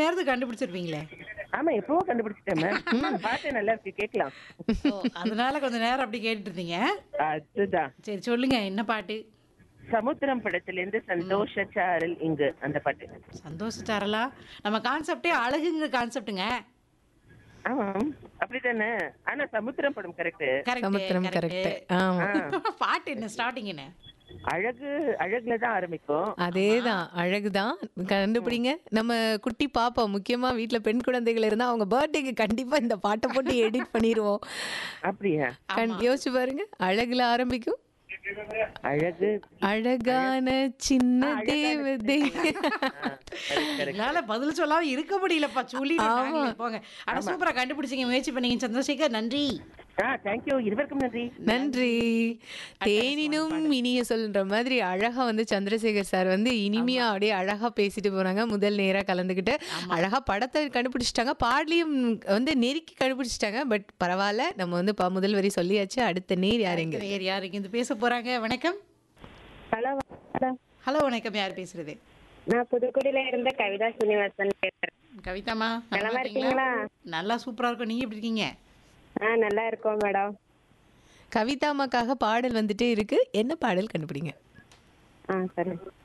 நேரத்துக்கு கண்டுபிடிச்சிருப்பீங்களே ஆமா எப்பவோ கண்டுபிடிச்சிட்டேன் மேம் பாட்டு நல்லா இருக்கு கேட்கலாம் ஓ அதனால கொஞ்சம் நேரம் அப்படி கேட்டுட்டு இருந்தீங்க அதுதான் சரி சொல்லுங்க என்ன பாட்டு சமுத்திரம் படத்துல இருந்து சந்தோஷ சாரல் இங்கு அந்த பாட்டு சந்தோஷச்சாரலா நம்ம கான்செப்டே அழகுங்கிற கான்செப்ட்டுங்க ஆமா அப்படித்தானே ஆனா சமுத்திரம் படம் கரெக்ட் சமுத்திரம் கரெக்ட் ஆமா பாட்டு என்ன ஸ்டார்டிங் என்ன அழகு அழகுல தான் ஆரம்பிக்கும் அதேதான் அழகுதான் கண்டுபிடிங்க நம்ம குட்டி பாப்பா முக்கியமா வீட்ல பெண் குழந்தைகள் இருந்தா அவங்க பர்த்டேக்கு கண்டிப்பா இந்த பாட்டை போட்டு எடிட் பண்ணிடுவோம் அப்படியா கண்- யோசிச்சு பாருங்க அழகுல ஆரம்பிக்கும் அழகு அழகான சின்ன தேவதை என்னால பதில் சொல்லாம இருக்க முடியலப்பா சொல்லி போங்க ஆனா சூப்பரா கண்டுபிடிச்சீங்க முயற்சி பண்ணீங்க சந்திரசேகர் நன்றி ஆ தேங்க்யூ இருவருக்கும் நன்றி நன்றி தேனினும் இனிய சொல்ன்ற மாதிரி அழகா வந்து சந்திரசேகர் சார் வந்து இனிமையா அப்படியே அழகா பேசிட்டு போறாங்க முதல் நேரா கலந்துக்கிட்டு அழகா படத்தை கண்டுபிடிச்சிட்டாங்க பாடலையும் வந்து நெருக்கி கண்டுபிடிச்சிட்டாங்க பட் பரவாயில்ல நம்ம வந்து ப- முதல் வரி சொல்லியாச்சு அடுத்த நேர் யாருங்க வேற யாருக்கு இந்த பேச போறாங்க வணக்கம் ஹலோ மேடம் ஹலோ வணக்கம் யார் பேசுறது நான் புதுக்குடியில இருந்த கவிதா சீனிவாசன் பேசுறேன் கவிதாமா நலமா நலமா இருக்கீங்களா இருக்கீங்களா நல்லா சூப்பரா இருக்கும் நீங்க எப்படி இருக்கீங்க ஆ நல்லா இருக்கோம் மேடம் கவிதாமாக்காக பாடல் வந்துட்டே இருக்கு என்ன பாடல் கண்டுபிடிங்க ஆ சரி